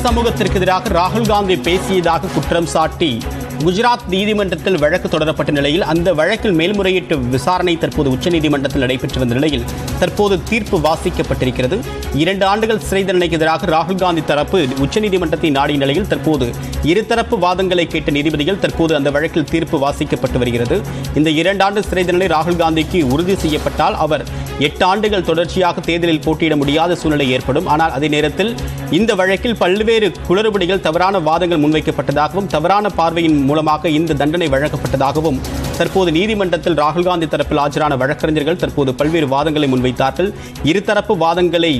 சமூகத்திற்கு எதிராக ராகுல் காந்தி பேசியதாக குற்றம் சாட்டி குஜராத் நீதிமன்றத்தில் வழக்கு தொடரப்பட்ட நிலையில் அந்த வழக்கில் மேல்முறையீட்டு விசாரணை தற்போது உச்சநீதிமன்றத்தில் நடைபெற்று வந்த நிலையில் தற்போது தீர்ப்பு வாசிக்கப்பட்டிருக்கிறது இரண்டு ஆண்டுகள் சிறை தண்டனைக்கு எதிராக ராகுல் காந்தி தரப்பு உச்சநீதிமன்றத்தை நாடிய நிலையில் தற்போது இருதரப்பு வாதங்களை கேட்ட நீதிபதிகள் தற்போது அந்த வழக்கில் தீர்ப்பு வாசிக்கப்பட்டு வருகிறது இந்த இரண்டு ஆண்டு சிறை தண்டனை ராகுல் காந்திக்கு உறுதி செய்யப்பட்டால் அவர் எட்டு ஆண்டுகள் தொடர்ச்சியாக தேர்தலில் போட்டியிட முடியாத சூழ்நிலை ஏற்படும் ஆனால் அதே நேரத்தில் இந்த வழக்கில் பல்வேறு குளறுபடிகள் தவறான வாதங்கள் முன்வைக்கப்பட்டதாகவும் தவறான பார்வையின் மூலமாக இந்த தண்டனை வழங்கப்பட்டதாகவும் தற்போது நீதிமன்றத்தில் ராகுல் காந்தி தரப்பில் ஆஜரான வழக்கறிஞர்கள் தற்போது பல்வேறு வாதங்களை முன்வைத்தார்கள் இருதரப்பு வாதங்களை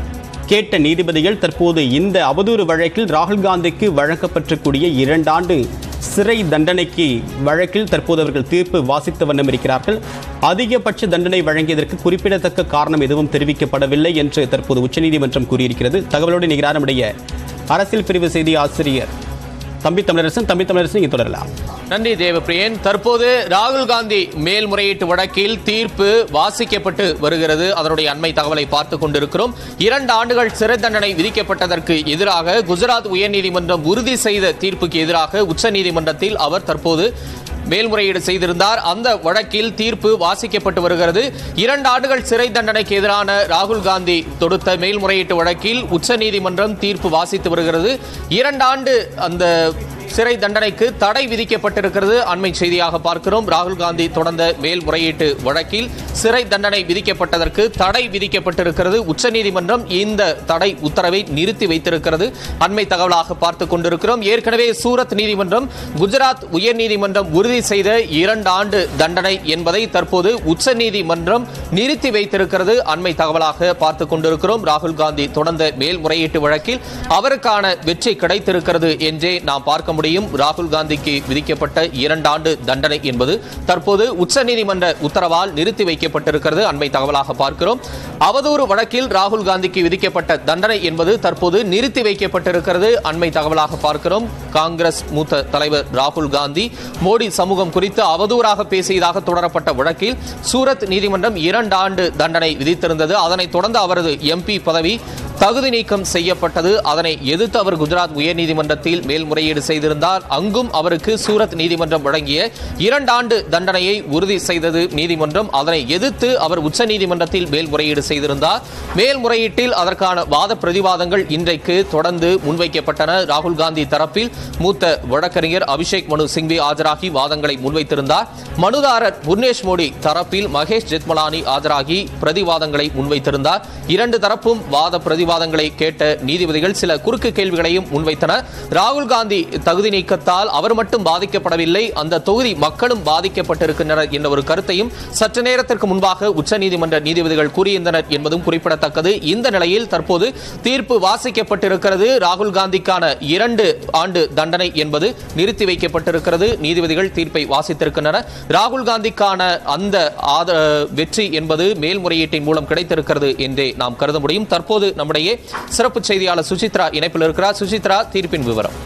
கேட்ட நீதிபதிகள் தற்போது இந்த அவதூறு வழக்கில் ராகுல் காந்திக்கு வழங்கப்பட்டிருக்கூடிய இரண்டாண்டு சிறை தண்டனைக்கு வழக்கில் தற்போது அவர்கள் தீர்ப்பு வாசித்த வண்ணம் இருக்கிறார்கள் அதிகபட்ச தண்டனை வழங்கியதற்கு குறிப்பிடத்தக்க காரணம் எதுவும் தெரிவிக்கப்படவில்லை என்று தற்போது உச்சநீதிமன்றம் கூறியிருக்கிறது தகவலோடு நிகரான நம்முடைய அரசியல் பிரிவு செய்தி ஆசிரியர் தம்பி தமிழரசன் தம்பி தமிழரசன் இங்கே தொடரலாம் நன்றி தேவப்பிரியன் தற்போது ராகுல் காந்தி மேல்முறையீட்டு வழக்கில் தீர்ப்பு வாசிக்கப்பட்டு வருகிறது அதனுடைய அண்மை தகவலை பார்த்துக் கொண்டிருக்கிறோம் இரண்டு ஆண்டுகள் சிறை தண்டனை விதிக்கப்பட்டதற்கு எதிராக குஜராத் உயர்நீதிமன்றம் உறுதி செய்த தீர்ப்புக்கு எதிராக உச்சநீதிமன்றத்தில் அவர் தற்போது மேல்முறையீடு செய்திருந்தார் அந்த வழக்கில் தீர்ப்பு வாசிக்கப்பட்டு வருகிறது இரண்டு ஆண்டுகள் சிறை தண்டனைக்கு எதிரான ராகுல் காந்தி தொடுத்த மேல்முறையீட்டு வழக்கில் உச்சநீதிமன்றம் தீர்ப்பு வாசித்து வருகிறது இரண்டு ஆண்டு அந்த சிறை தண்டனைக்கு தடை விதிக்கப்பட்டிருக்கிறது அண்மை செய்தியாக பார்க்கிறோம் ராகுல் காந்தி தொடர்ந்த மேல்முறையீட்டு வழக்கில் சிறை தண்டனை விதிக்கப்பட்டதற்கு தடை விதிக்கப்பட்டிருக்கிறது உச்சநீதிமன்றம் இந்த தடை உத்தரவை நிறுத்தி வைத்திருக்கிறது அண்மை தகவலாக பார்த்துக் கொண்டிருக்கிறோம் ஏற்கனவே சூரத் நீதிமன்றம் குஜராத் உயர்நீதிமன்றம் உறுதி செய்த இரண்டு ஆண்டு தண்டனை என்பதை தற்போது உச்சநீதிமன்றம் நிறுத்தி வைத்திருக்கிறது அண்மை தகவலாக பார்த்துக் கொண்டிருக்கிறோம் ராகுல் காந்தி தொடர்ந்த மேல்முறையீட்டு வழக்கில் அவருக்கான வெற்றி கிடைத்திருக்கிறது என்றே நாம் பார்க்க முடியும் ராகுல் காந்திக்கு விதிக்கப்பட்ட இரண்டு ஆண்டு தண்டனை என்பது தற்போது உச்சநீதிமன்ற உத்தரவால் நிறுத்தி வைக்கப்பட்டிருக்கிறது அண்மை தகவலாக பார்க்கிறோம் அவதூறு வழக்கில் ராகுல் காந்திக்கு விதிக்கப்பட்ட தண்டனை என்பது தற்போது நிறுத்தி வைக்கப்பட்டிருக்கிறது அண்மை தகவலாக பார்க்கிறோம் காங்கிரஸ் மூத்த தலைவர் ராகுல் காந்தி மோடி சமூகம் குறித்து அவதூறாக பேசியதாக தொடரப்பட்ட வழக்கில் சூரத் நீதிமன்றம் இரண்டு ஆண்டு தண்டனை விதித்திருந்தது அதனைத் தொடர்ந்து அவரது எம்பி பதவி தகுதி நீக்கம் செய்யப்பட்டது அதனை எதிர்த்து அவர் குஜராத் உயர்நீதிமன்றத்தில் மேல்முறையீடு செய்திருந்தார் அங்கும் அவருக்கு சூரத் நீதிமன்றம் வழங்கிய இரண்டு ஆண்டு தண்டனையை உறுதி செய்தது நீதிமன்றம் அதனை எதிர்த்து அவர் உச்சநீதிமன்றத்தில் மேல்முறையீடு செய்திருந்தார் மேல்முறையீட்டில் அதற்கான வாத பிரதிவாதங்கள் இன்றைக்கு தொடர்ந்து முன்வைக்கப்பட்டன ராகுல் காந்தி தரப்பில் மூத்த வழக்கறிஞர் அபிஷேக் மனு சிங்வி ஆஜராகி வாதங்களை முன்வைத்திருந்தார் மனுதாரர் புர்னேஷ் மோடி தரப்பில் மகேஷ் ஜெத்மலானி ஆஜராகி பிரதிவாதங்களை முன்வைத்திருந்தார் இரண்டு தரப்பும் வாத பிரதிவாதங்களை கேட்ட நீதிபதிகள் சில குறுக்கு கேள்விகளையும் முன்வைத்தனர் ராகுல் காந்தி தகுதி நீக்கத்தால் அவர் மட்டும் பாதிக்கப்படவில்லை அந்த தொகுதி மக்களும் பாதிக்கப்பட்டிருக்கின்றனர் என்ற ஒரு கருத்தையும் சற்று நேரத்திற்கு முன்பாக உச்சநீதிமன்ற நீதிபதிகள் கூறியிருந்தனர் என்பதும் குறிப்பிடத்தக்கது இந்த நிலையில் தற்போது தீர்ப்பு வாசிக்கப்பட்டிருக்கிறது ராகுல் காந்திக்கான இரண்டு ஆண்டு தண்டனை என்பது நிறுத்தி வைக்கப்பட்டிருக்கிறது நீதிபதிகள் தீர்ப்பை வாசித்திருக்கின்றனர் ராகுல் காந்திக்கான அந்த ஆத- வெற்றி என்பது மேல்முறையீட்டின் மூலம் கிடைத்திருக்கிறது என்றே நாம் கருத முடியும் தற்போது நம்முடைய சிறப்பு செய்தியாளர் சுசித்ரா இணைப்பில் இருக்கிறார் சுசித்ரா தீர்ப்பின் விவரம்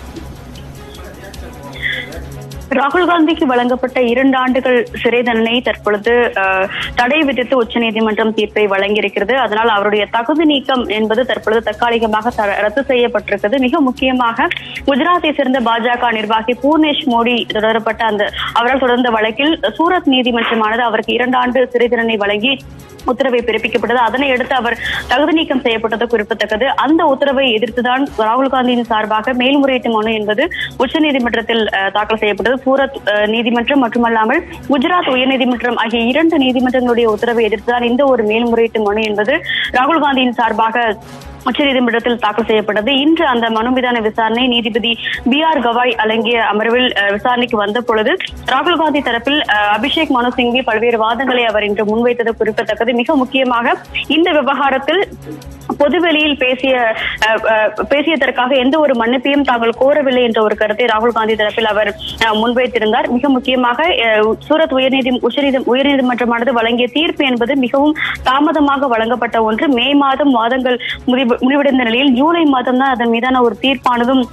ராகுல் காந்திக்கு வழங்கப்பட்ட இரண்டு ஆண்டுகள் சிறை தண்டனை தற்பொழுது அஹ், தடை விதித்து உச்சநீதிமன்றம் தீர்ப்பை வழங்கியிருக்கிறது அதனால் அவருடைய தகுதி நீக்கம் என்பது தற்பொழுது தற்காலிகமாக த- ரத்து செய்யப்பட்டிருக்கிறது மிக முக்கியமாக குஜராத்தை சேர்ந்த பாஜக நிர்வாகி பூர்ணேஷ் மோடி தொடரப்பட்ட அந்த அவரால் தொடர்ந்த வழக்கில் சூரத் நீதிமன்றமானது அவருக்கு இரண்டு ஆண்டு சிறை தண்டனை வழங்கி உத்தரவை பிறப்பிக்கப்பட்டது அதனை அடுத்து அவர் தகுதி நீக்கம் செய்யப்பட்டது குறிப்பிடத்தக்கது அந்த உத்தரவை எதிர்த்துதான் ராகுல் காந்தியின் சார்பாக மேல்முறையீட்டு மனு என்பது உச்சநீதிமன்றத்தில் அஹ், தாக்கல் செய்யப்பட்டது சூரத் அஹ், நீதிமன்றம் மட்டுமல்லாமல் குஜராத் உயர்நீதிமன்றம் ஆகிய இரண்டு நீதிமன்றங்களுடைய உத்தரவை எதிர்த்துதான் இந்த ஒரு மேல்முறையீட்டு மனு என்பது ராகுல் காந்தியின் சார்பாக உச்சநீதிமன்றத்தில் தாக்கல் செய்யப்பட்டது இன்று அந்த மனு மீதான விசாரணை நீதிபதி பி ஆர் கவாய் அடங்கிய அமர்வில் அஹ், விசாரணைக்கு வந்த பொழுது ராகுல் காந்தி தரப்பில் அஹ், அபிஷேக் மனு சிங்வி பல்வேறு வாதங்களை அவர் இன்று முன்வைத்தது குறிப்பிடத்தக்கது மிக முக்கியமாக இந்த விவகாரத்தில் பொதுவெளியில் பேசிய அஹ், அஹ், பேசியதற்காக எந்த ஒரு மன்னிப்பையும் தாங்கள் கோரவில்லை என்ற ஒரு கருத்தை ராகுல் காந்தி தரப்பில் அவர் அஹ், முன்வைத்திருந்தார் மிக முக்கியமாக அஹ், சூரத் உயர்நீதி உச்சநீதி உயர்நீதிமன்றமானது வழங்கிய தீர்ப்பு என்பது மிகவும் தாமதமாக வழங்கப்பட்ட ஒன்று மே மாதம் வாதங்கள் முடிவு முடிவடைந்த நிலையில் ஜூலை மாதம் தான் அதன் மீதான ஒரு தீர்ப்பானதும்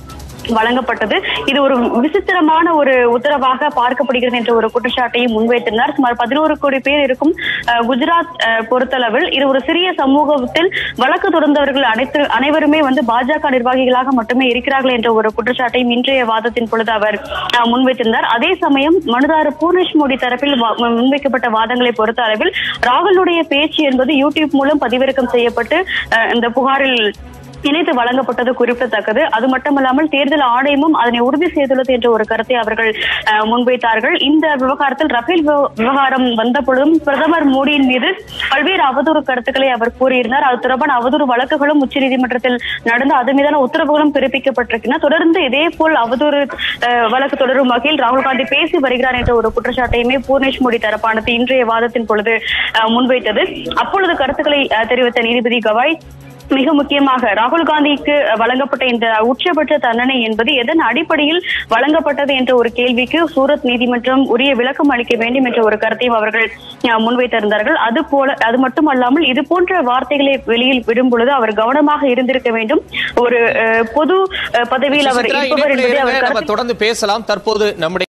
வழங்கப்பட்டது இது ஒரு விசித்திரமான ஒரு உத்தரவாக பார்க்கப்படுகிறது என்ற ஒரு குற்றச்சாட்டையும் முன்வைத்திருந்தார் சுமார் பதினோரு கோடி பேர் இருக்கும் அஹ், குஜராத் அஹ், பொறுத்தளவில் இது ஒரு சிறிய சமூகத்தில் வழக்கு தொடர்ந்தவர்கள் அனைத்து அனைவருமே வந்து பாஜக நிர்வாகிகளாக மட்டுமே இருக்கிறார்கள் என்ற ஒரு குற்றச்சாட்டையும் இன்றைய வாதத்தின் பொழுது அவர் அஹ், முன்வைத்திருந்தார் அதே சமயம் மனுதாரர் பூர்ணேஷ் மோடி தரப்பில் வா- முன்வைக்கப்பட்ட வாதங்களை பொறுத்த அளவில் ராகுலுடைய பேச்சு என்பது யூடியூப் மூலம் பதிவிறக்கம் செய்யப்பட்டு அஹ், இந்த புகாரில் இணைத்து வழங்கப்பட்டது குறிப்பிடத்தக்கது அது மட்டுமல்லாமல் தேர்தல் ஆணையமும் அதனை உறுதி செய்துள்ளது என்ற ஒரு கருத்தை அவர்கள் அஹ், முன்வைத்தார்கள் இந்த விவகாரத்தில் ரஃபேல் விவ- விவகாரம் வந்த பொழுதும் பிரதமர் மோடியின் மீது பல்வேறு அவதூறு கருத்துக்களை அவர் கூறியிருந்தார் அது தொடர்பான அவதூறு வழக்குகளும் உச்சநீதிமன்றத்தில் நடந்து அது மீதான உத்தரவுகளும் பிறப்பிக்கப்பட்டிருக்கின்றன தொடர்ந்து இதே போல் அவதூறு அஹ், வழக்கு தொடரும் வகையில் ராகுல் காந்தி பேசி வருகிறார் என்ற ஒரு குற்றச்சாட்டையுமே பூர்ணேஷ் மோடி தரப்பானது இன்றைய வாதத்தின் பொழுது அஹ், முன்வைத்தது அப்பொழுது கருத்துக்களை அஹ், தெரிவித்த நீதிபதி கவாய் மிக முக்கியமாக ராகுல் காந்திக்கு வழங்கப்பட்ட இந்த உச்சபட்ச தண்டனை என்பது எதன் அடிப்படையில் வழங்கப்பட்டது என்ற ஒரு கேள்விக்கு சூரத் நீதிமன்றம் உரிய விளக்கம் அளிக்க வேண்டும் என்ற ஒரு கருத்தையும் அவர்கள் அஹ், முன்வைத்திருந்தார்கள் அது போல அது மட்டுமல்லாமல் இது போன்ற வார்த்தைகளை வெளியில் விடும் பொழுது அவர் கவனமாக இருந்திருக்க வேண்டும் ஒரு அஹ், பொது அஹ், பதவியில் அவர் சுசித்ரா, இருப்பவர் இணைப்பில் என்பதை இருங்க. அவர் நம்ம கருத்தில் தொடர்ந்து பேசலாம் தற்போது நம்முடைய